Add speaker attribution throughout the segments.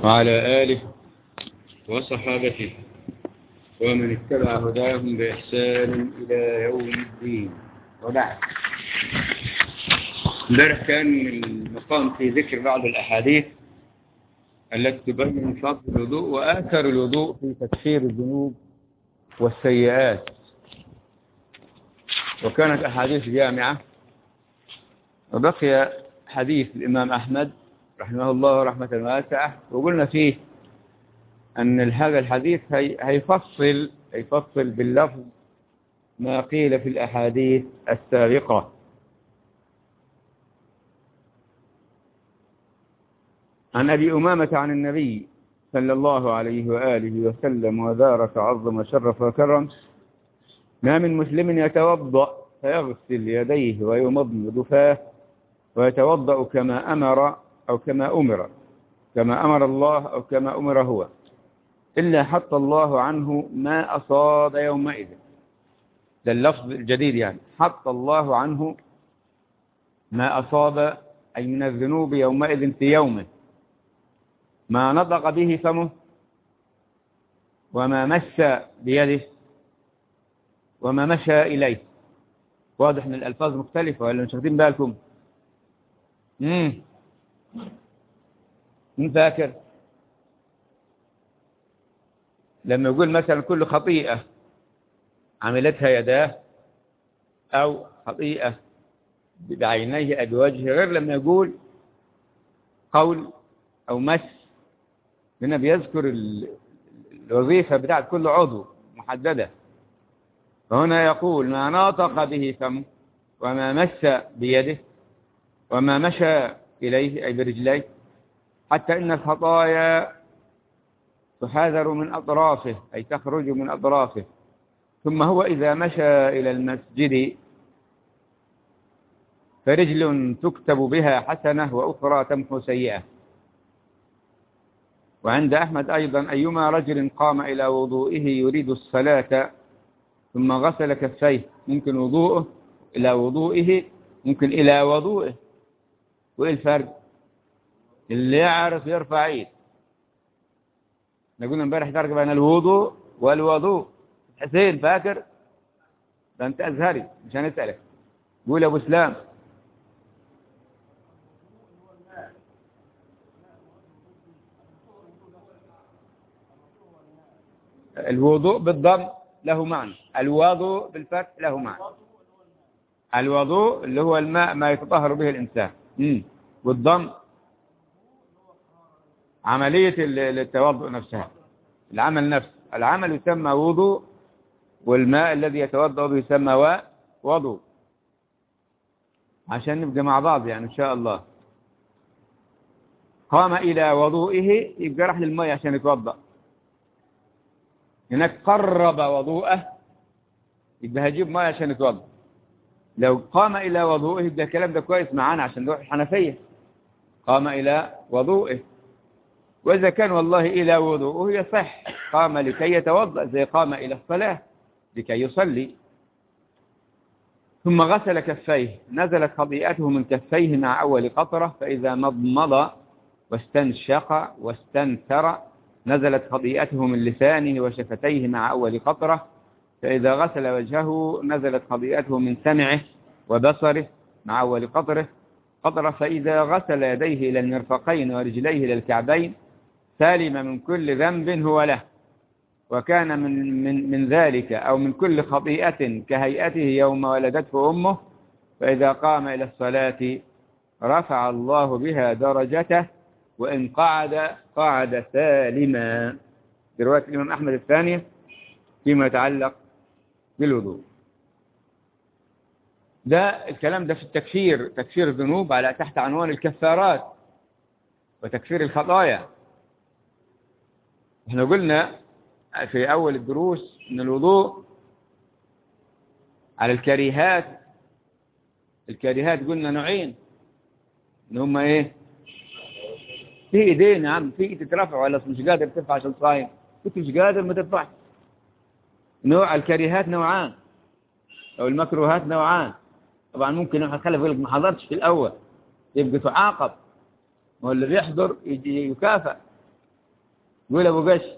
Speaker 1: وعلى آله وصحابته ومن اتبع هداهم بإحسان إلى يوم الدين وبعد امبارح كان المقام في ذكر بعض الأحاديث التي تبين فضل الوضوء وآثر الوضوء في تكفير الذنوب والسيئات وكانت أحاديث جامعة وبقي حديث الإمام أحمد رحمه الله رحمة واسعة وقلنا فيه أن هذا الحديث هي هيفصل هيفصل باللفظ ما قيل في الأحاديث السابقة عن أبي أمامة عن النبي صلى الله عليه وآله وسلم وبارك عظم وشرف وكرم ما من مسلم يتوضأ فيغسل يديه ويمضمض فاه ويتوضأ كما أمر أو كما أمر كما أمر الله أو كما أمر هو إلا حط الله عنه ما أصاب يومئذ ده اللفظ الجديد يعني حط الله عنه ما أصاب أي من الذنوب يومئذ في يومه ما نطق به فمه وما مس بيده وما مشى إليه واضح ان الألفاظ مختلفة ولا مش واخدين بالكم امم مين فاكر لما يقول مثلا كل خطيئة عملتها يداه أو خطيئة بعينيه أو بوجهه غير لما يقول قول أو مس هنا بيذكر الوظيفة بتاعت كل عضو محددة فهنا يقول ما ناطق به فمه وما مس بيده وما مشى إليه أي برجليه حتى إن الخطايا تحاذر من أطرافه أي تخرج من أطرافه ثم هو إذا مشى إلى المسجد فرجل تكتب بها حسنة وأخرى تمحو سيئة وعند أحمد أيضا أيما رجل قام إلى وضوئه يريد الصلاة ثم غسل كفيه ممكن وضوءه إلى وضوئه ممكن إلى وضوئه وإيه الفرق اللي يعرف يرفع ايد قلنا امبارح فرق بين الوضوء والوضوء حسين فاكر ده انت ازهري مش هنسألك قول يا ابو اسلام الوضوء بالضم له معنى الوضوء بالفتح له معنى الوضوء اللي هو الماء ما يتطهر به الإنسان مم. والضم عملية التوضؤ نفسها العمل نفسه العمل يسمى وضوء والماء الذي يتوضأ به يسمى وضوء عشان نبقى مع بعض يعني إن شاء الله قام إلى وضوئه يبقى راح للماء عشان يتوضأ هناك قرب وضوءه يبقى هجيب ماء عشان يتوضأ لو قام إلى وضوئه يبقى الكلام ده كويس معانا عشان نروح الحنفية قام إلى وضوئه وإذا كان والله إلى وضوءه يصح قام لكي يتوضأ زي قام إلى الصلاة لكي يصلي ثم غسل كفيه نزلت خطيئته من كفيه مع أول قطرة فإذا مضمض واستنشق واستنثر نزلت خطيئته من لسانه وشفتيه مع أول قطرة فإذا غسل وجهه نزلت خطيئته من سمعه وبصره مع أول قطره قطرة فإذا غسل يديه إلى المرفقين ورجليه إلى الكعبين سالم من كل ذنب هو له وكان من, من, من ذلك أو من كل خطيئة كهيئته يوم ولدته أمه فإذا قام إلى الصلاة رفع الله بها درجته وإن قعد قعد سالما برواية الإمام أحمد الثانية فيما يتعلق بالوضوء ده الكلام ده في التكفير تكفير الذنوب على تحت عنوان الكفارات وتكفير الخطايا احنا قلنا في أول الدروس ان الوضوء على الكريهات الكريهات قلنا نوعين ان هم ايه في ايدين يا عم في ايد تترفع ولا مش قادر ترفع عشان صايم كنت مش قادر ما ترفعش نوع الكريهات نوعان او المكروهات نوعان طبعا ممكن واحد خلف يقول لك ما حضرتش في الاول يبقى تعاقب هو اللي بيحضر يجي يكافئ قول أبو قش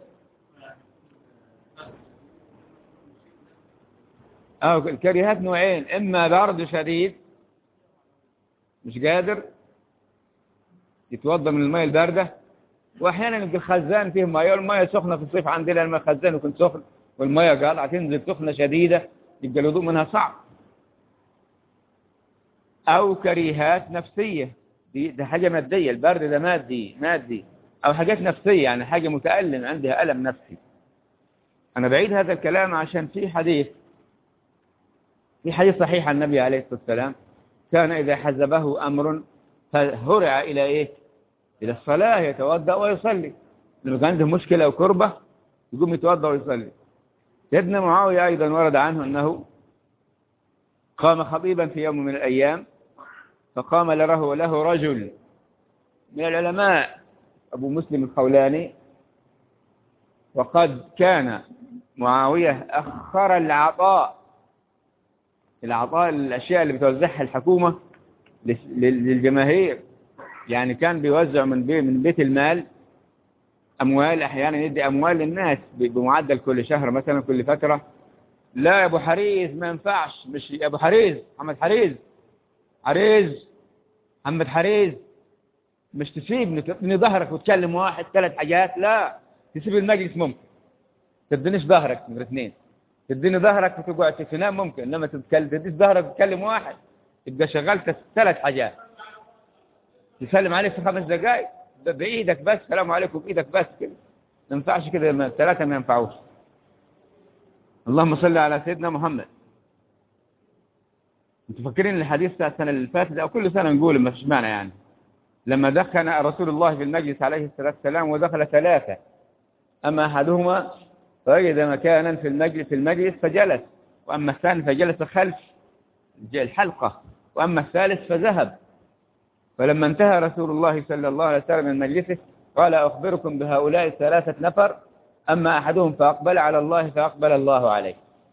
Speaker 1: أو الكريهات نوعين إما برد شديد مش قادر يتوضى من الماء الباردة وأحيانا يبقى الخزان فيه ماء والماء سخنة في الصيف عندنا لما الخزان يكون سخن والماء قال تنزل سخنة شديدة يبقى الوضوء منها صعب أو كريهات نفسية دي, دي حاجة مادية البرد ده مادي مادي أو حاجات نفسية يعني حاجة متألم عندها ألم نفسي أنا بعيد هذا الكلام عشان في حديث في حديث صحيح عن النبي عليه الصلاة والسلام كان إذا حزبه أمر فهرع إلى إيه إلى الصلاة يتوضأ ويصلي لما كان عنده مشكلة وكربة يقوم يتوضأ ويصلي سيدنا معاوية أيضا ورد عنه أنه قام خطيبا في يوم من الأيام فقام له له رجل من العلماء أبو مسلم الخولاني وقد كان معاوية أخر العطاء العطاء الأشياء اللي بتوزعها الحكومة للجماهير يعني كان بيوزع من بيت, من بيت المال أموال أحيانا يدي أموال للناس بمعدل كل شهر مثلا كل فترة لا يا أبو حريز ما ينفعش مش يا أبو حريز محمد حريز حريز محمد حريز مش تسيبني تبني ظهرك وتكلم واحد ثلاث حاجات لا تسيب المجلس ممكن تدينيش ظهرك نمرة اثنين تديني ظهرك وتقعد تنام ممكن انما تتكلم تديش ظهرك وتكلم واحد تبقى شغلت ثلاث حاجات تسلم عليه في خمس دقائق بإيدك بس سلام عليكم بإيدك بس كده ما ينفعش كده الثلاثة ما ينفعوش اللهم صل على سيدنا محمد انتوا فاكرين الحديث بتاع السنة اللي فاتت أو كل سنة نقول ما فيش معنى يعني لما دخل رسول الله في المجلس عليه الصلاة والسلام ودخل ثلاثة أما أحدهما فوجد مكانا في المجلس في المجلس فجلس وأما الثاني فجلس خلف الحلقة وأما الثالث فذهب فلما انتهى رسول الله صلى الله عليه وسلم من مجلسه قال أخبركم بهؤلاء الثلاثة نفر أما أحدهم فأقبل على الله فأقبل الله عليه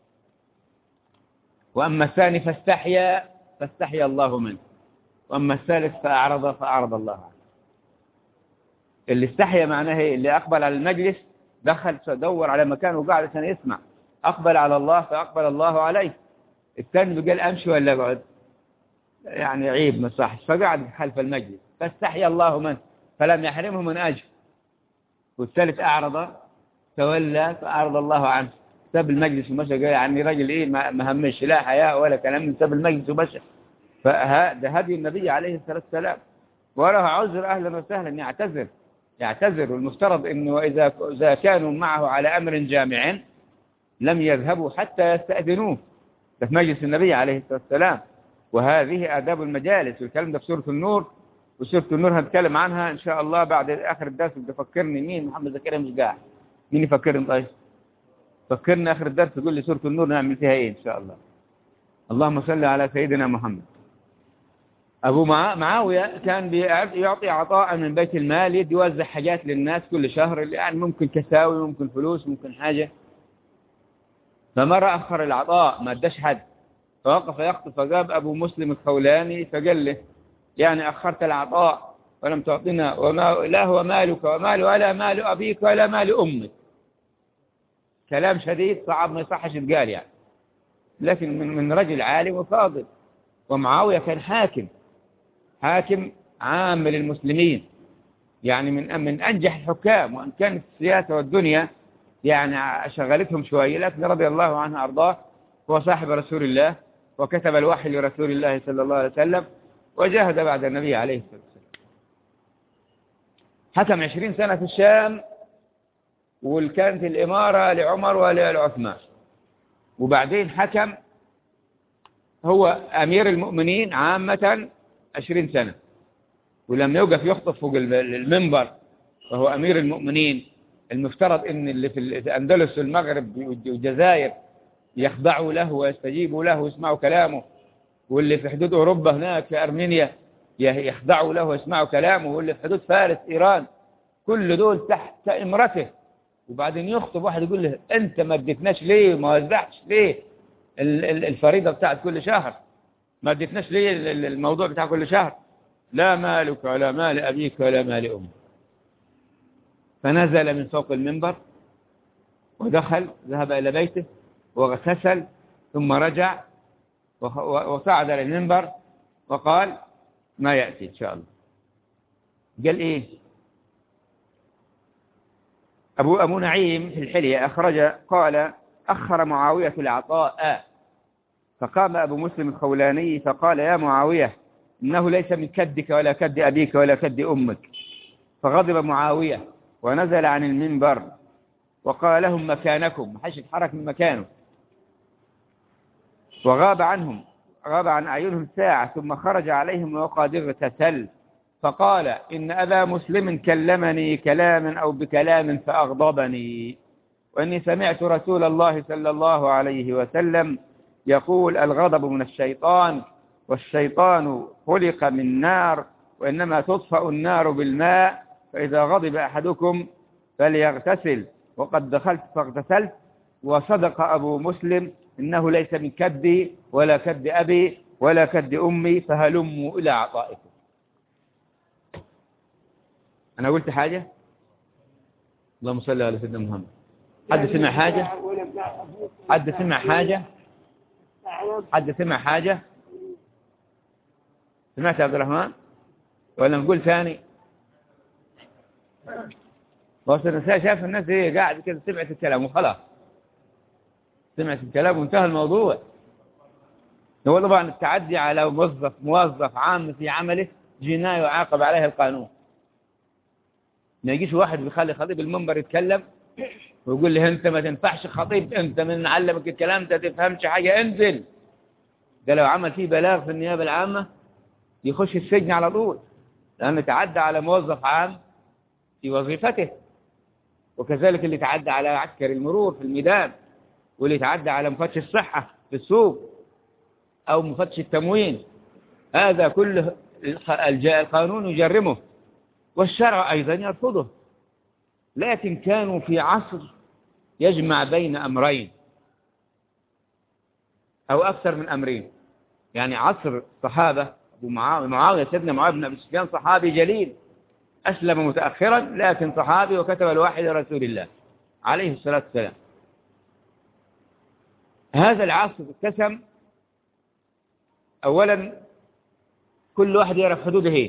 Speaker 1: وأما الثاني فاستحيا فاستحيا الله منه وأما الثالث فأعرض فأعرض الله عنه اللي استحيا معناه ايه اللي أقبل على المجلس دخل دور على مكان وقعد عشان يسمع أقبل على الله فأقبل الله عليه الثاني قال أمشي ولا أقعد يعني عيب ما صحش فقعد خلف المجلس فاستحيا الله منه فلم يحرمه من أجر والثالث أعرض تولى فأعرض الله عنه ساب المجلس ومشى قال عني راجل إيه ما همش لا حياء ولا كلام ساب المجلس ومشى فهذا هدي النبي عليه الصلاة والسلام وله عذر أهلا وسهلا يعتذر يعتذر والمفترض أنه إذا, إذا كانوا معه على أمر جامع لم يذهبوا حتى يستأذنوه ده في مجلس النبي عليه الصلاة والسلام وهذه آداب المجالس والكلام ده في سورة النور وسورة النور هنتكلم عنها إن شاء الله بعد آخر الدرس بدي فكرني مين محمد زكريا مش قاعد مين يفكرني طيب فكرني آخر الدرس تقول لي سورة النور نعمل فيها إيه إن شاء الله اللهم صل على سيدنا محمد أبو معاوية كان يعطي عطاء من بيت المال يدي يوزع حاجات للناس كل شهر يعني ممكن كساوي ممكن فلوس ممكن حاجة فمرة أخر العطاء ما اداش حد فوقف يخطب فجاب أبو مسلم الخولاني فقال له يعني أخرت العطاء ولم تعطينا وما لا هو مالك ومال ولا مال أبيك ولا مال أمك كلام شديد صعب ما يصحش يتقال يعني لكن من من رجل عالم وفاضل ومعاوية كان حاكم حاكم عام للمسلمين يعني من من أنجح الحكام وأن كانت السياسة والدنيا يعني شغلتهم شوية لكن رضي الله عنه أرضاه هو صاحب رسول الله وكتب الوحي لرسول الله صلى الله عليه وسلم وجاهد بعد النبي عليه الصلاة والسلام حكم عشرين سنة في الشام وكانت الإمارة لعمر ولعثمان وبعدين حكم هو أمير المؤمنين عامة عشرين سنة ولما يوقف يخطف فوق المنبر وهو أمير المؤمنين المفترض ان اللي في الأندلس والمغرب والجزائر يخضعوا له ويستجيبوا له ويسمعوا كلامه واللي في حدود أوروبا هناك في أرمينيا يخضعوا له ويسمعوا كلامه واللي في حدود فارس إيران كل دول تحت إمرته وبعدين يخطب واحد يقول له أنت ما اديتناش ليه ما وزعتش ليه الفريضة بتاعت كل شهر ما اديتناش ليه الموضوع بتاع كل شهر لا مالك ولا مال أبيك ولا مال أمك فنزل من فوق المنبر ودخل ذهب إلى بيته واغتسل ثم رجع وصعد إلى المنبر وقال ما يأتي إن شاء الله قال إيه أبو, أبو نعيم في الحلية أخرج قال أخر معاوية العطاء فقام أبو مسلم الخولاني فقال يا معاوية إنه ليس من كدك ولا كد أبيك ولا كد أمك فغضب معاوية ونزل عن المنبر وقال لهم مكانكم ما حدش يتحرك من مكانه وغاب عنهم غاب عن أعينهم ساعة ثم خرج عليهم وقد اغتسل فقال إن أبا مسلم كلمني كلاما أو بكلام فأغضبني وإني سمعت رسول الله صلى الله عليه وسلم يقول الغضب من الشيطان والشيطان خلق من نار وإنما تطفأ النار بالماء فإذا غضب أحدكم فليغتسل وقد دخلت فاغتسلت وصدق أبو مسلم إنه ليس من كدي ولا كد أبي ولا كد أمي فهلموا إلى عطائكم أنا قلت حاجة اللهم صل على سيدنا محمد حد سمع حاجة حد سمع حاجة حد سمع حاجة سمعت يا عبد الرحمن ولا نقول ثاني بس انا شايف الناس هي قاعد كده سمعت الكلام وخلاص سمعت الكلام وانتهى الموضوع هو طبعا التعدي على موظف موظف عام في عمله جناية يعاقب عليها القانون ما يجيش واحد بيخلي خطيب المنبر يتكلم ويقول لي انت ما تنفعش خطيب انت من نعلمك الكلام انت تفهمش حاجة انزل ده لو عمل فيه بلاغ في النيابة العامة يخش السجن على طول لأنه تعدى على موظف عام في وظيفته وكذلك اللي تعدى على عسكري المرور في الميدان واللي تعدى على مفتش الصحة في السوق أو مفتش التموين هذا كله القانون يجرمه والشرع أيضا يرفضه لكن كانوا في عصر يجمع بين أمرين أو أكثر من أمرين يعني عصر الصحابة أبو معاوية سيدنا معاوية بن أبي سفيان صحابي جليل أسلم متأخرا لكن صحابي وكتب الواحد لرسول الله عليه الصلاة والسلام هذا العصر اتسم أولا كل واحد يعرف حدوده ايه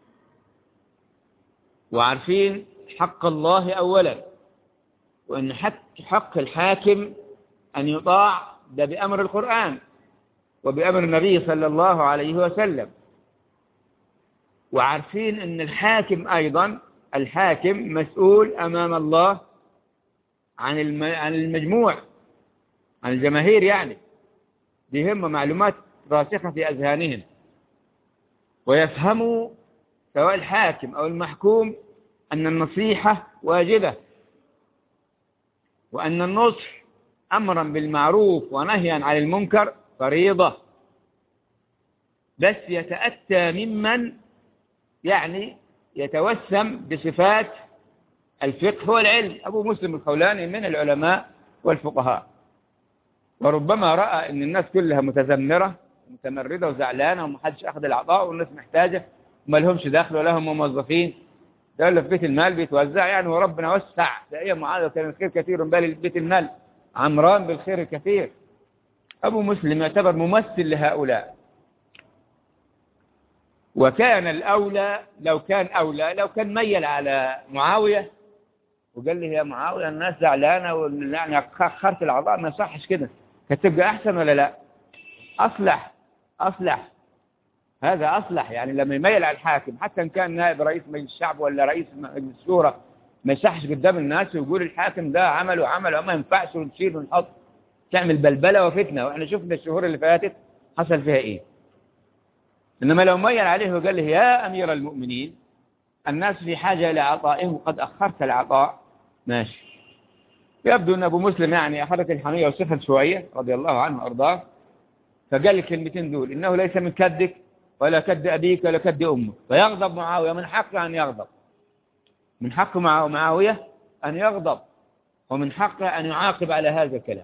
Speaker 1: وعارفين حق الله أولا وأن حق, حق الحاكم أن يطاع ده بأمر القرآن وبأمر النبي صلى الله عليه وسلم وعارفين أن الحاكم أيضا الحاكم مسؤول أمام الله عن عن المجموع عن الجماهير يعني دي هم معلومات راسخة في أذهانهم ويفهموا سواء الحاكم أو المحكوم أن النصيحة واجبة وأن النصح أمرا بالمعروف ونهيا عن المنكر فريضة بس يتأتى ممن يعني يتوسم بصفات الفقه والعلم أبو مسلم الخولاني من العلماء والفقهاء وربما رأى أن الناس كلها متذمرة متمردة وزعلانة ومحدش أخذ العطاء والناس محتاجة وما لهمش دخل ولا هم موظفين ده اللي في بيت المال بيتوزع يعني وربنا وسع لأي معاذ كان الخير كثير بال بيت المال عمران بالخير الكثير أبو مسلم يعتبر ممثل لهؤلاء وكان الأولى لو كان أولى لو كان ميل على معاوية وقال لي يا معاوية الناس زعلانة يعني أخرت الأعضاء ما صحش كده كانت تبقى أحسن ولا لا أصلح أصلح هذا أصلح يعني لما يميل على الحاكم حتى إن كان نائب رئيس مجلس الشعب ولا رئيس مجلس الشورى ما يصحش قدام الناس ويقول الحاكم ده عمل وعمل وما ينفعش ونشيل ونحط تعمل بلبلة وفتنة وإحنا شفنا الشهور اللي فاتت حصل فيها إيه إنما لو ميل عليه وقال له يا أمير المؤمنين الناس في حاجة إلى عطائه وقد أخرت العطاء ماشي يبدو أن أبو مسلم يعني أخذت الحمية وسخن شوية رضي الله عنه وأرضاه فقال الكلمتين دول إنه ليس من كدك ولا كد أبيك ولا كد أمك فيغضب معاوية من حقه أن يغضب من حق معاوية أن يغضب ومن حقه أن يعاقب على هذا الكلام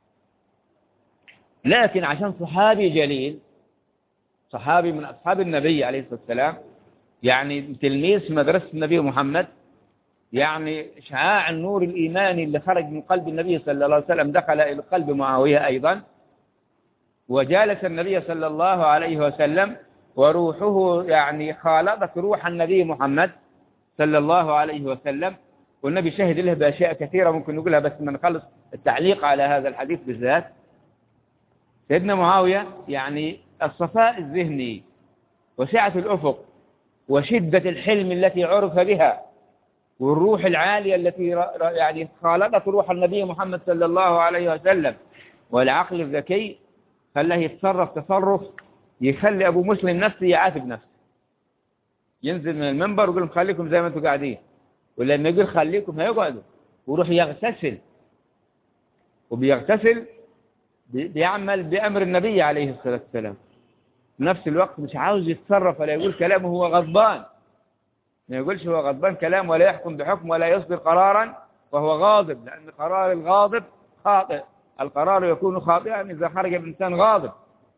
Speaker 1: لكن عشان صحابي جليل صحابي من أصحاب النبي عليه الصلاة والسلام يعني تلميذ في مدرسة النبي محمد يعني شعاع النور الإيماني اللي خرج من قلب النبي صلى الله عليه وسلم دخل إلى قلب معاوية أيضا وجالس النبي صلى الله عليه وسلم وروحه يعني خالطت روح النبي محمد صلى الله عليه وسلم والنبي شهد له بأشياء كثيرة ممكن نقولها بس ما نخلص التعليق على هذا الحديث بالذات سيدنا معاوية يعني الصفاء الذهني وسعة الأفق وشدة الحلم التي عرف بها والروح العالية التي يعني خالطت روح النبي محمد صلى الله عليه وسلم والعقل الذكي خلاه يتصرف تصرف يخلي أبو مسلم نفسه يعاتب نفسه ينزل من المنبر ويقول لهم خليكم زي ما انتم قاعدين ولما يقول خليكم هيقعدوا ويروح يغتسل وبيغتسل بيعمل بأمر النبي عليه الصلاة والسلام في نفس الوقت مش عاوز يتصرف ولا يقول كلامه هو غضبان ما يقولش هو غضبان كلام ولا يحكم بحكم ولا يصدر قرارا وهو غاضب لأن قرار الغاضب خاطئ القرار يكون خاطئا إذا خرج الإنسان غاضب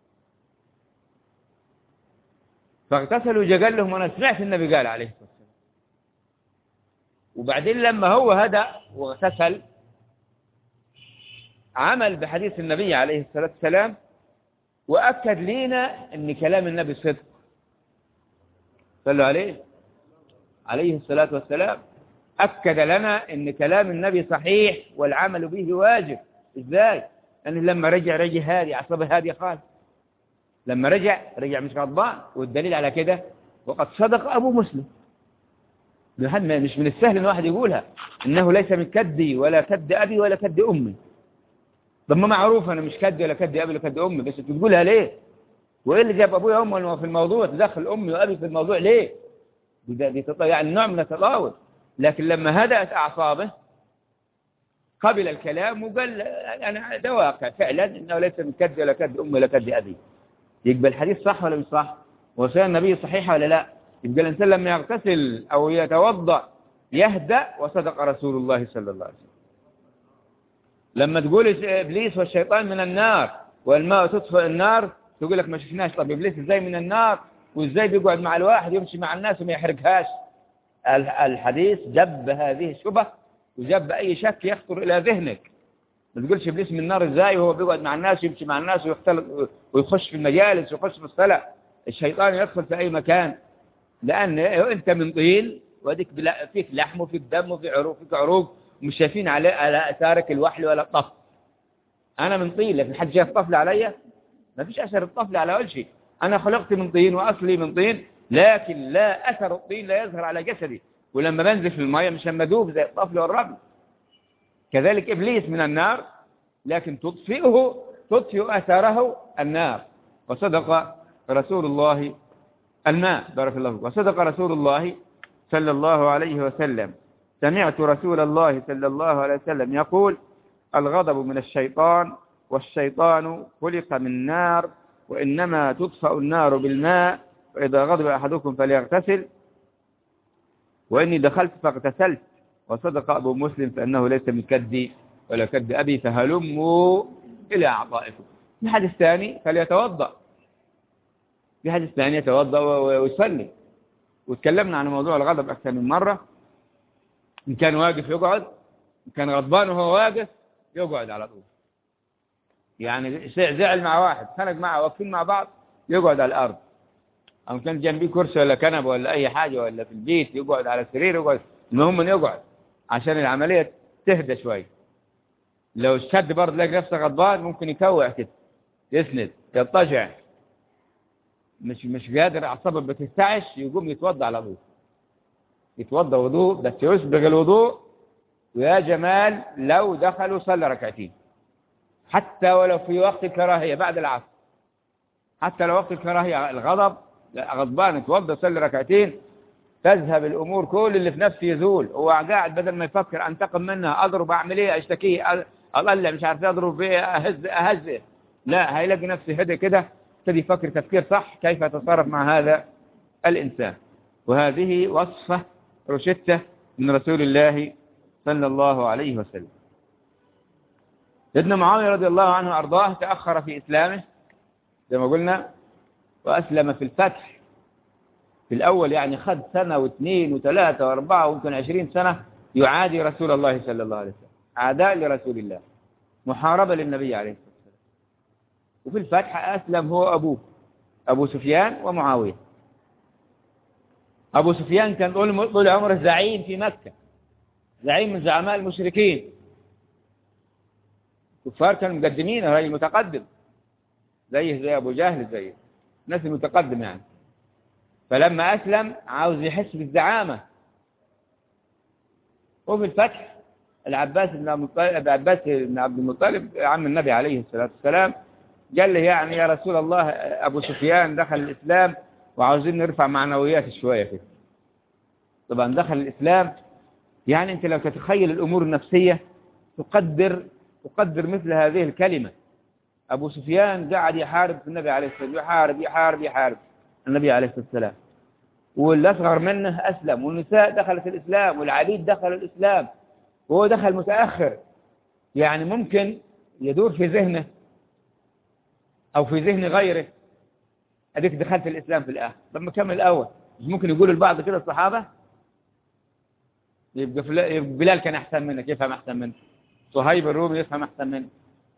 Speaker 1: فاغتسلوا جقال لهم أنا سمعت النبي قال عليه الصلاة والسلام وبعدين لما هو هدأ واغتسل عمل بحديث النبي عليه الصلاة والسلام وأكد لنا أن كلام النبي صدق صلوا عليه عليه الصلاة والسلام أكد لنا أن كلام النبي صحيح والعمل به واجب إزاي؟ لأنه لما رجع رجع هادي عصبه هادي خالص لما رجع رجع مش غضبان والدليل على كده وقد صدق أبو مسلم مش من السهل أن واحد يقولها إنه ليس من كدي ولا كد أبي ولا كد أمي طب ما معروف أنا مش كدي ولا كدي أبي ولا كدي أمي بس تقولها ليه وإيه اللي جاب أبويا وأمي في الموضوع تدخل أمي وأبي في الموضوع ليه دي, دي يعني نوع من التطاول لكن لما هدأت أعصابه قبل الكلام وقال أنا ده واقع فعلا إنه ليس من كد ولا كد أمي ولا كد أبي يقبل الحديث صح ولا مش صح وصية النبي صحيحة ولا لا يبقى الإنسان لما يغتسل أو يتوضأ يهدأ وصدق رسول الله صلى الله عليه وسلم لما تقول إبليس والشيطان من النار والماء تطفئ النار تقول لك ما شفناش طب إبليس إزاي من النار وإزاي بيقعد مع الواحد يمشي مع الناس وما يحرقهاش الحديث جب هذه الشبه وجب أي شك يخطر إلى ذهنك ما تقولش ابليس من النار ازاي وهو بيقعد مع الناس ويمشي مع الناس ويختلط ويخش في المجالس ويخش في الصلاة الشيطان يدخل في أي مكان لأن أنت من طين واديك فيك لحم وفيك دم وفيك عروق فيك عروق مش شايفين على على اثارك الوحل ولا الطف أنا من طين لكن حد شاف طفل عليا ما فيش أثر الطفل على وجهي أنا خلقت من طين وأصلي من طين لكن لا أثر الطين لا يظهر على جسدي ولما بنزل في المية مش لما ادوب زي الطفل والرمل كذلك إبليس من النار لكن تطفئه تطفئ أثاره النار وصدق رسول الله الماء بارك الله فيك وصدق رسول الله صلى الله عليه وسلم سمعت رسول الله صلى الله عليه وسلم يقول الغضب من الشيطان والشيطان خلق من نار وإنما تطفأ النار بالماء فإذا غضب أحدكم فليغتسل وإني دخلت فاغتسلت وصدق أبو مسلم فأنه ليس من كد ولا كد أبي فهلموا إلى أعطائكم في حديث ثاني فليتوضأ في حديث ثاني يتوضأ ويصلي وتكلمنا عن موضوع الغضب أكثر من مرة إن كان واقف يقعد إن كان غضبان وهو واقف يقعد على طول يعني زعل مع واحد خنق معه واقفين مع بعض يقعد على الأرض أو كان جنبيه كرسي ولا كنبه ولا أي حاجة ولا في البيت يقعد على السرير يقعد المهم انه يقعد عشان العملية تهدى شوي لو شد برضه لقى نفسه غضبان ممكن يكوع كده يسند يضطجع مش مش قادر اعصابه بترتعش يقوم يتوضا على طول يتوضا وضوء بس يسبغ الوضوء ويا جمال لو دخلوا صلى ركعتين حتى ولو في وقت الكراهية بعد العصر حتى لو وقت الكراهية الغضب غضبان يتوضا صلي ركعتين تذهب الأمور كل اللي في نفسه يزول هو قاعد بدل ما يفكر أنتقم منها أضرب أعمل إيه أشتكيه أطلع مش عارف أضرب فيه أهز أهز لا هيلاقي نفسه هدى كده ابتدي يفكر تفكير صح كيف يتصرف مع هذا الإنسان وهذه وصفة روشتة من رسول الله صلى الله عليه وسلم سيدنا معاوية رضي الله عنه وأرضاه تأخر في إسلامه زي ما قلنا وأسلم في الفتح في الأول يعني خد سنة واثنين وثلاثة وأربعة ويمكن عشرين سنة يعادي رسول الله صلى الله عليه وسلم عداء لرسول الله محاربة للنبي عليه الصلاة والسلام وفي الفتح أسلم هو أبوه أبو سفيان ومعاوية أبو سفيان كان طول طول عمره زعيم في مكة زعيم من زعماء المشركين كفار كانوا مقدمين راجل متقدم زيه زي أبو جهل زيه ناس المتقدم يعني فلما أسلم عاوز يحس بالزعامة وفي الفتح العباس بن عبد المطلب عباس بن عبد المطلب عم النبي عليه الصلاة والسلام قال له يعني يا رسول الله أبو سفيان دخل الإسلام وعاوزين نرفع معنويات شوية كده طبعا دخل الإسلام يعني أنت لو تتخيل الأمور النفسية تقدر تقدر مثل هذه الكلمة أبو سفيان قاعد يحارب في النبي عليه الصلاة والسلام يحارب يحارب يحارب النبي عليه الصلاة والسلام والأصغر منه أسلم والنساء دخلت الإسلام والعبيد دخل الإسلام وهو دخل متأخر يعني ممكن يدور في ذهنه أو في ذهن غيره أديك دخلت الإسلام في الآخر لما كمل الأول مش ممكن يقول البعض كده الصحابة يبقى بلال كان أحسن منك يفهم أحسن منك صهيب الرومي يفهم أحسن منك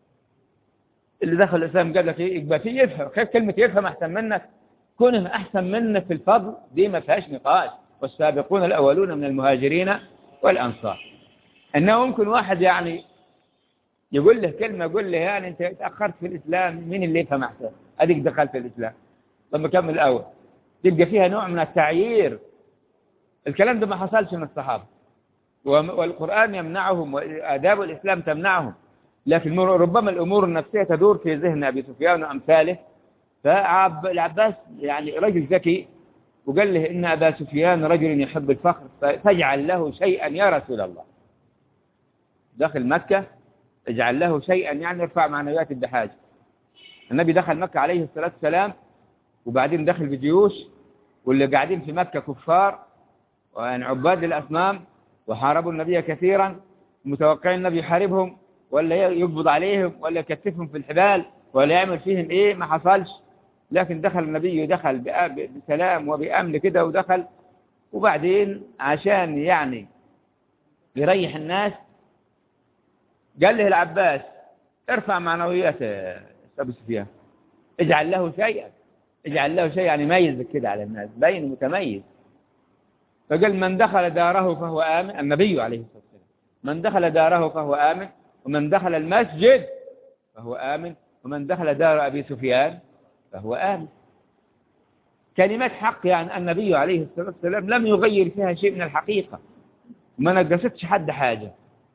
Speaker 1: اللي دخل الإسلام قال لك يبقى فيه يفهم كيف كلمة يفهم أحسن منك كونه أحسن منك في الفضل دي ما فيهاش نقاش والسابقون الأولون من المهاجرين والأنصار أنه ممكن واحد يعني يقول له كلمة يقول له يعني أنت تأخرت في الإسلام مين اللي يفهم أحسن أديك دخلت في الإسلام لما كمل الأول تبقى فيها نوع من التعيير الكلام ده ما حصلش من الصحابة والقرآن يمنعهم وآداب الإسلام تمنعهم لكن ربما الأمور النفسية تدور في ذهن أبي سفيان وأمثاله فالعباس يعني رجل ذكي وقال له إن أبا سفيان رجل يحب الفخر فاجعل له شيئا يا رسول الله داخل مكة اجعل له شيئا يعني يرفع معنويات الدحاج النبي دخل مكة عليه الصلاة والسلام وبعدين دخل بجيوش واللي قاعدين في مكة كفار وأن عباد للأصنام وحاربوا النبي كثيرا متوقعين النبي يحاربهم ولا يقبض عليهم ولا يكتفهم في الحبال ولا يعمل فيهم ايه ما حصلش لكن دخل النبي دخل بسلام وبأمن كده ودخل وبعدين عشان يعني يريح الناس قال له العباس ارفع معنويات أبو سفيان اجعل له شيئا اجعل له شيء يعني يميزك كده على الناس بين متميز فقال من دخل داره فهو آمن النبي عليه الصلاة والسلام من دخل داره فهو آمن ومن دخل المسجد فهو آمن ومن دخل دار أبي سفيان فهو آمن كلمات حق يعني النبي عليه الصلاة والسلام لم يغير فيها شيء من الحقيقة ما نقصتش حد حاجة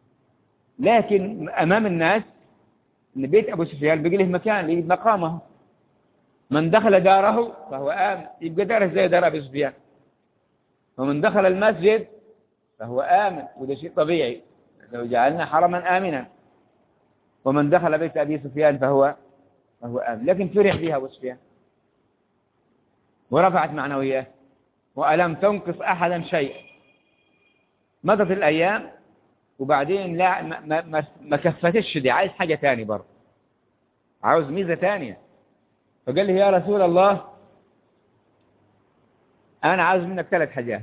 Speaker 1: لكن أمام الناس إن بيت أبو سفيان بقي له مكان له مقامه من دخل داره فهو آمن يبقى داره زي دار أبي سفيان ومن دخل المسجد فهو آمن وده شيء طبيعي لو جعلنا حرما آمنا ومن دخل بيت أبي سفيان فهو فهو آمن لكن فرح فيها أبو سفيان ورفعت معنويات وألم تنقص أحدا شيئا مضت الأيام وبعدين لا ما, ما, ما كفتش دي عايز حاجة تاني برضه عاوز ميزة تانية فقال لي يا رسول الله أنا عاوز منك ثلاث حاجات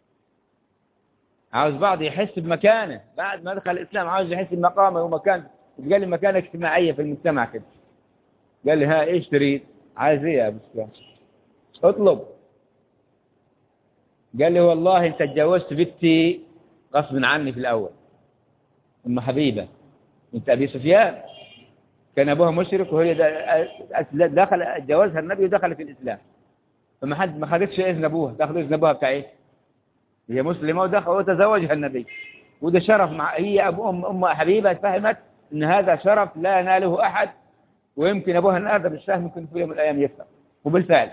Speaker 1: عاوز بعض يحس بمكانه بعد ما دخل الإسلام عاوز يحس بمقامه ومكان قال لي مكانة اجتماعية في المجتمع كده قال لي ها ايش تريد عايز ايه يا ابو سفيان اطلب قال لي والله انت اتجوزت بنتي غصب عني في الاول ام حبيبه بنت ابي سفيان كان ابوها مشرك وهي دخل جوزها النبي ودخلت في الاسلام فما حد ما خدتش اذن ابوها تاخذ اذن ابوها بتاع ايه هي مسلمه ودخل وتزوجها النبي وده شرف مع هي ابو ام ام حبيبه فهمت ان هذا شرف لا يناله احد ويمكن ابوها النهارده مش فاهم ممكن في يوم من الايام يفهم وبالفعل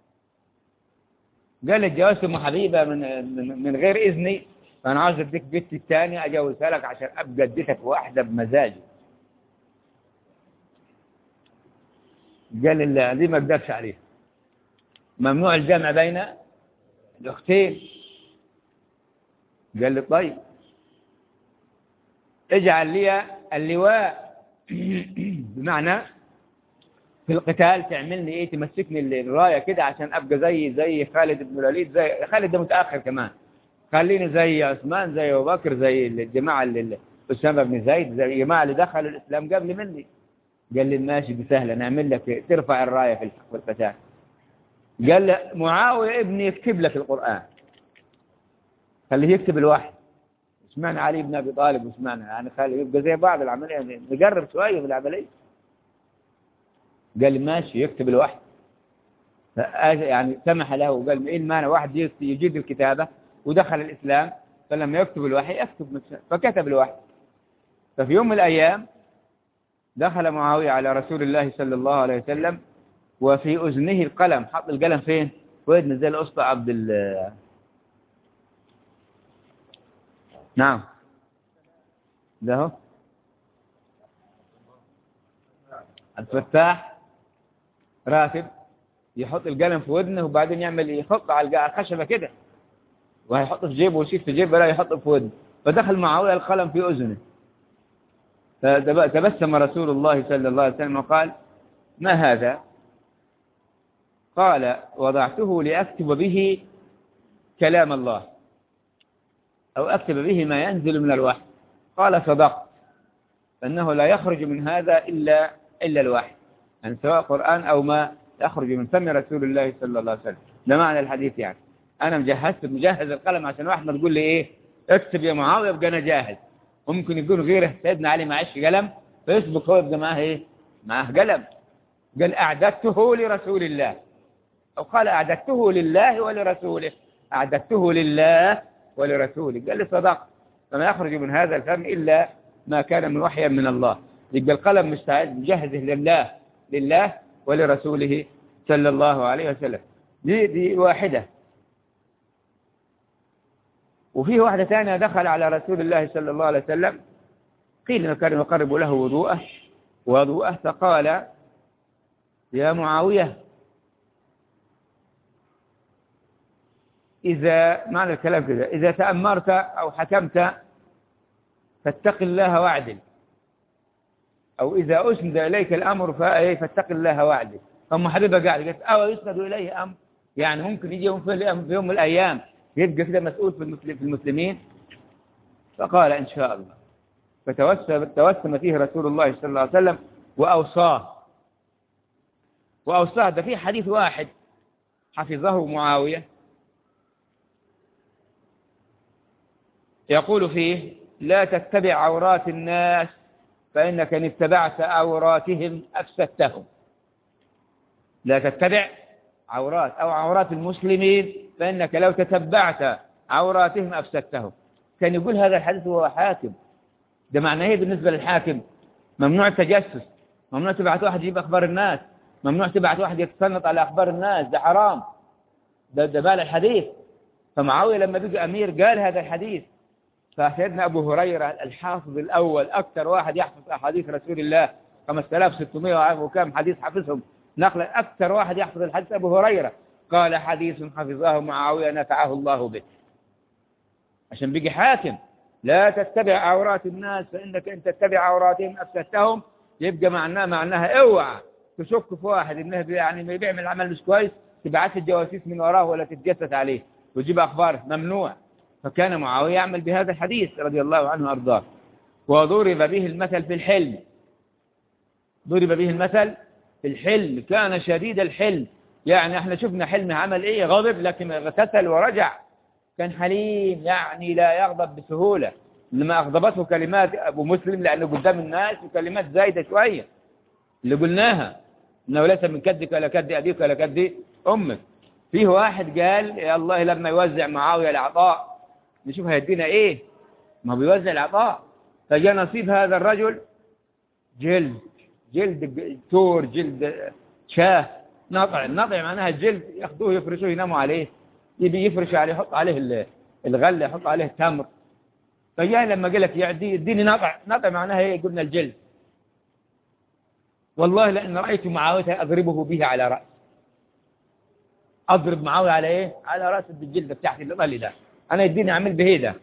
Speaker 1: قال اتجوزت ام حبيبه من من, من غير اذني فانا عاوز اديك بنتي الثانيه اجوزها لك عشان ابقى اديتك واحده بمزاجي قال لا دي ما اقدرش عليها ممنوع الجمع بين الاختين قال لي طيب اجعل لي اللواء بمعنى في القتال تعملني ايه تمسكني الرايه كده عشان ابقى زي زي خالد بن الوليد زي خالد ده متاخر كمان خليني زي عثمان زي أبو بكر زي الجماعة اللي أسامة بن زيد زي الجماعة اللي دخلوا الإسلام قبل مني قال لي ماشي بسهلة نعمل لك ترفع الراية في الفتاة قال لي معاوية ابني يكتب لك القرآن خليه يكتب الوحي اسمعنا علي بن أبي طالب واسمعنا يعني خليه يبقى زي بعض العملية يعني نقرب شوية في العملية قال لي ماشي يكتب الوحي يعني سمح له وقال إيه المانع واحد يجيد الكتابة ودخل الإسلام فلما يكتب الوحي يكتب فكتب الوحي ففي يوم من الأيام دخل معاوية على رسول الله صلى الله عليه وسلم وفي أذنه القلم حط القلم فين وين زي الأسطى عبد ال نعم ده هو عبد الفتاح راتب يحط القلم في ودنه وبعدين يعمل يحط على الخشبة كده وهيحطه في جيبه ويشيل في جيبه لا يحطه في ودنه فدخل معاوية القلم في أذنه فتبسم رسول الله صلى الله عليه وسلم وقال ما هذا قال وضعته لأكتب به كلام الله أو أكتب به ما ينزل من الوحي قال صدقت فإنه لا يخرج من هذا إلا إلا الوحي يعني سواء قرآن أو ما يخرج من فم رسول الله صلى الله عليه وسلم ده معنى الحديث يعني أنا مجهزت مجهز القلم عشان واحد ما تقول لي إيه اكتب يا معاوية يبقى أنا جاهز وممكن يكون غيره سيدنا علي معيش قلم فيسبق هو يبقى معاه إيه معاه قلم قال أعددته لرسول الله أو قال أعددته لله ولرسوله أعددته لله ولرسوله قال لي صدق فما يخرج من هذا الفم إلا ما كان من وحيا من الله يبقى القلم مستعد مجهزه لله لله ولرسوله صلى الله عليه وسلم دي, دي واحدة وفيه واحدة ثانية دخل على رسول الله صلى الله عليه وسلم قيل انه كان يقرب له وضوءه وضوءه فقال يا معاوية إذا معنى الكلام كذا إذا تأمرت أو حكمت فاتق الله واعدل أو إذا أسند إليك الأمر فاتق الله واعدل أم حبيبة قاعدة قالت أو يسند إليه أمر يعني ممكن يجي في يوم من الأيام يبقى كده مسؤول في المسلمين فقال إن شاء الله فتوسم توسم فيه رسول الله صلى الله عليه وسلم وأوصاه وأوصاه ده في حديث واحد حفظه معاوية يقول فيه لا تتبع عورات الناس فإنك إن اتبعت عوراتهم أفسدتهم لا تتبع عورات أو عورات المسلمين فإنك لو تتبعت عوراتهم أفسدتهم كان يقول هذا الحديث هو حاكم ده معناه ايه بالنسبة للحاكم ممنوع التجسس ممنوع تبعت واحد يجيب أخبار الناس ممنوع تبعت واحد يتسنط على أخبار الناس ده حرام ده ده بال الحديث فمعاوية لما بيجي أمير قال هذا الحديث فسيدنا أبو هريرة الحافظ الأول أكثر واحد يحفظ أحاديث رسول الله 5600 وكم حديث حفظهم نقلا أكثر واحد يحفظ الحديث أبو هريرة قال حديث حفظه معاوية نفعه الله به عشان بيجي حاكم لا تتبع عورات الناس فإنك إن تتبع عوراتهم أفسدتهم يبقى معناه معناها اوعى تشك في واحد انه يعني ما بيعمل عمل مش كويس تبعث الجواسيس من وراه ولا تتجسس عليه وتجيب اخباره ممنوع فكان معاويه يعمل بهذا الحديث رضي الله عنه وارضاه وضرب به المثل في الحلم ضرب به المثل في الحلم كان شديد الحلم يعني احنا شفنا حلم عمل ايه غضب لكن اغتسل ورجع كان حليم يعني لا يغضب بسهولة لما أغضبته كلمات أبو مسلم لأنه قدام الناس وكلمات زايدة شوية اللي قلناها إنه ليس من كدك ولا كد أبيك ولا كد أمك فيه واحد قال يا الله لما يوزع معاوية العطاء نشوف هيدينا إيه ما بيوزع العطاء فجاء نصيب هذا الرجل جلد جلد تور جلد شاه نطع النطع معناها الجلد ياخذوه يفرشوه يناموا عليه يبي يفرش عليه يحط عليه الغله يحط عليه التمر فجاء لما قال لك يعدي اديني نطع نطع معناها ايه قلنا الجلد والله لان رايت معاويه اضربه به على راس اضرب معاويه على ايه على راس بالجلد بتاعتي اللي ضل ده انا يديني اعمل به ده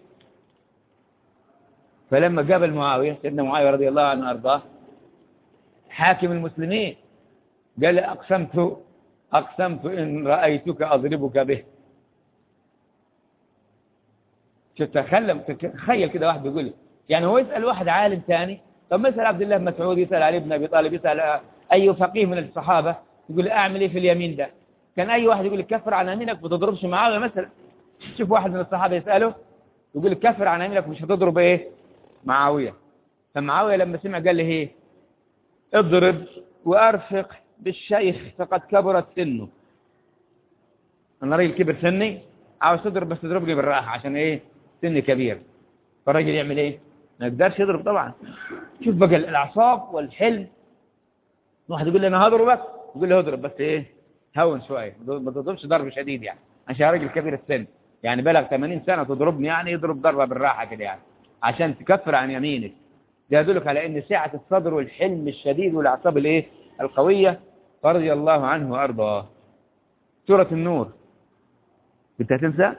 Speaker 1: فلما قابل معاويه سيدنا معاويه رضي الله عنه وارضاه حاكم المسلمين قال أقسمت أقسمت إن رأيتك أضربك به شوف تخيل تخيل كده واحد بيقول لي يعني هو يسأل واحد عالم ثاني طب مثلا عبد الله بن مسعود يسأل علي بن أبي طالب يسأل أي فقيه من الصحابة يقول لي أعمل إيه في اليمين ده كان أي واحد يقول لي كفر عن يمينك ما تضربش معاوية مثلا شوف واحد من الصحابة يسأله يقول لك كفر عن يمينك مش هتضرب إيه معاوية فمعاوية لما سمع قال لي إيه اضرب وأرفق بالشيخ فقد كبرت سنه أنا راجل كبر سني عاوز تضرب بس تضربني بالراحة عشان إيه سني كبير فالراجل يعمل إيه ما يقدرش يضرب طبعا شوف بقى الأعصاب والحلم واحد يقول لي أنا هضربك يقول لي اضرب بس إيه هون شوية ما تضربش ضرب شديد يعني عشان راجل كبير السن يعني بلغ 80 سنة تضربني يعني يضرب ضربة بالراحة كده يعني عشان تكفر عن يمينك ده يدلك على ان سعة الصدر والحلم الشديد والأعصاب الايه القوية رضي الله عنه وأرضاه سورة النور انت هتنسى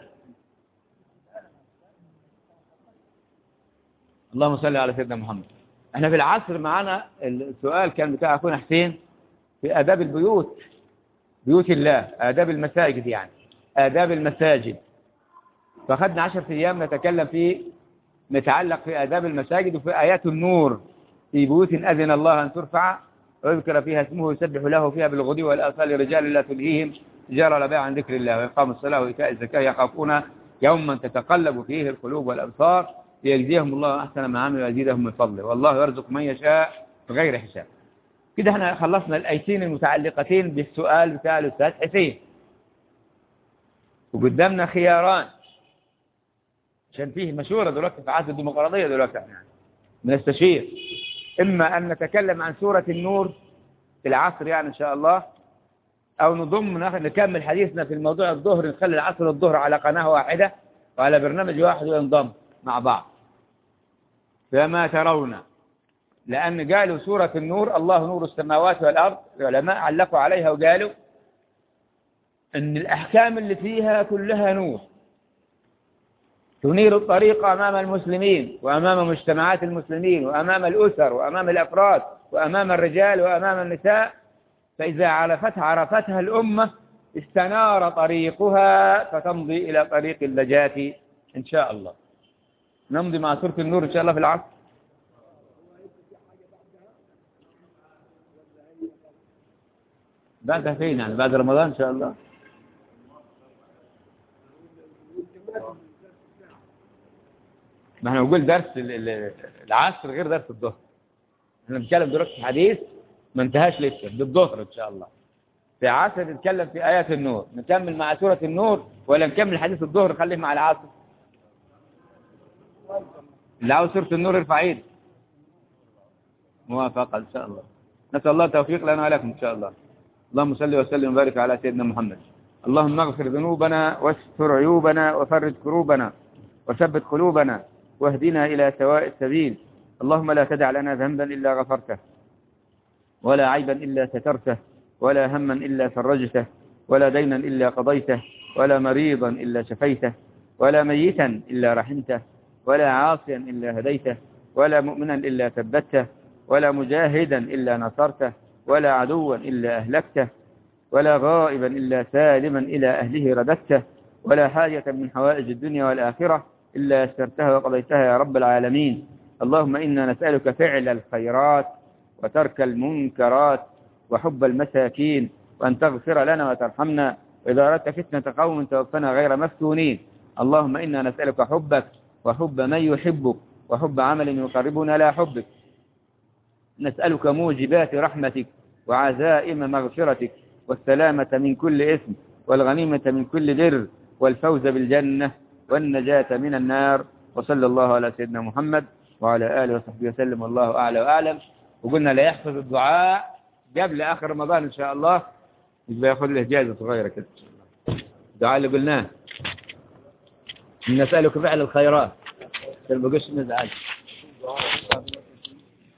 Speaker 1: اللهم صل على سيدنا محمد احنا في العصر معانا السؤال كان بتاع اخونا حسين في آداب البيوت بيوت الله آداب المساجد يعني آداب المساجد فأخذنا عشر أيام نتكلم في نتعلق في آداب المساجد وفي آيات النور في بيوت أذن الله أن ترفع ويذكر فيها اسمه يسبح له فيها بالغدو والآصال رجال لا تلهيهم تجارة لا بيع عن ذكر الله وإقام الصلاة وإيتاء الزكاة يخافون يوما تتقلب فيه القلوب والأبصار ليجزيهم الله أحسن ما عملوا ويزيدهم من فضله والله يرزق من يشاء بغير حساب كده احنا خلصنا الآيتين المتعلقتين بالسؤال بتاع الأستاذ حسين وقدامنا خياران عشان فيه مشورة دلوقتي في عهد الديمقراطية دلوقتي يعني نستشير إما أن نتكلم عن سورة النور في العصر يعني إن شاء الله أو نضم نكمل حديثنا في الموضوع الظهر نخلي العصر والظهر على قناة واحدة وعلى برنامج واحد وينضم مع بعض فما ترون لأن قالوا سورة النور الله نور السماوات والأرض العلماء علقوا عليها وقالوا أن الأحكام اللي فيها كلها نور تنير الطريق أمام المسلمين وأمام مجتمعات المسلمين وأمام الأسر وأمام الأفراد وأمام الرجال وأمام النساء فإذا عرفتها عرفتها الأمة استنار طريقها فتمضي إلى طريق النجاة إن شاء الله نمضي مع سورة النور إن شاء الله في العصر بعدها فين يعني بعد رمضان إن شاء الله ما احنا بنقول درس العصر غير درس الظهر احنا بنتكلم دلوقتي في حديث ما انتهاش لسه بالظهر ان شاء الله في عصر نتكلم في ايات النور نكمل مع سوره النور ولا نكمل حديث الظهر خليه مع العصر اللي عاوز سوره النور ارفع ايد موافقه ان شاء الله نسال الله التوفيق لنا ولكم ان شاء الله اللهم صل وسلم وبارك على سيدنا محمد اللهم اغفر ذنوبنا واستر عيوبنا وفرج كروبنا وثبت قلوبنا واهدنا إلى سواء السبيل اللهم لا تدع لنا ذنبا إلا غفرته ولا عيبا إلا سترته ولا هما إلا فرجته ولا دينا إلا قضيته ولا مريضا إلا شفيته ولا ميتا إلا رحمته ولا عاصيا إلا هديته ولا مؤمنا إلا ثبته ولا مجاهدا إلا نصرته ولا عدوا إلا أهلكته ولا غائبا إلا سالما إلى أهله رددته ولا حاجة من حوائج الدنيا والآخرة إلا يسرتها وقضيتها يا رب العالمين اللهم إنا نسألك فعل الخيرات وترك المنكرات وحب المساكين وأن تغفر لنا وترحمنا وإذا أردت فتنة قوم توفنا غير مفتونين اللهم إنا نسألك حبك وحب من يحبك وحب عمل يقربنا لا حبك نسألك موجبات رحمتك وعزائم مغفرتك والسلامة من كل إثم والغنيمة من كل بر والفوز بالجنة والنجاة من النار وصلى الله على سيدنا محمد وعلى آله وصحبه وسلم والله أعلى وأعلم وقلنا لا يحفظ الدعاء قبل آخر رمضان إن شاء الله يبقى ياخذ له جائزة صغيرة كده الدعاء اللي قلناه نسألك فعل الخيرات عشان ما بقاش نزعل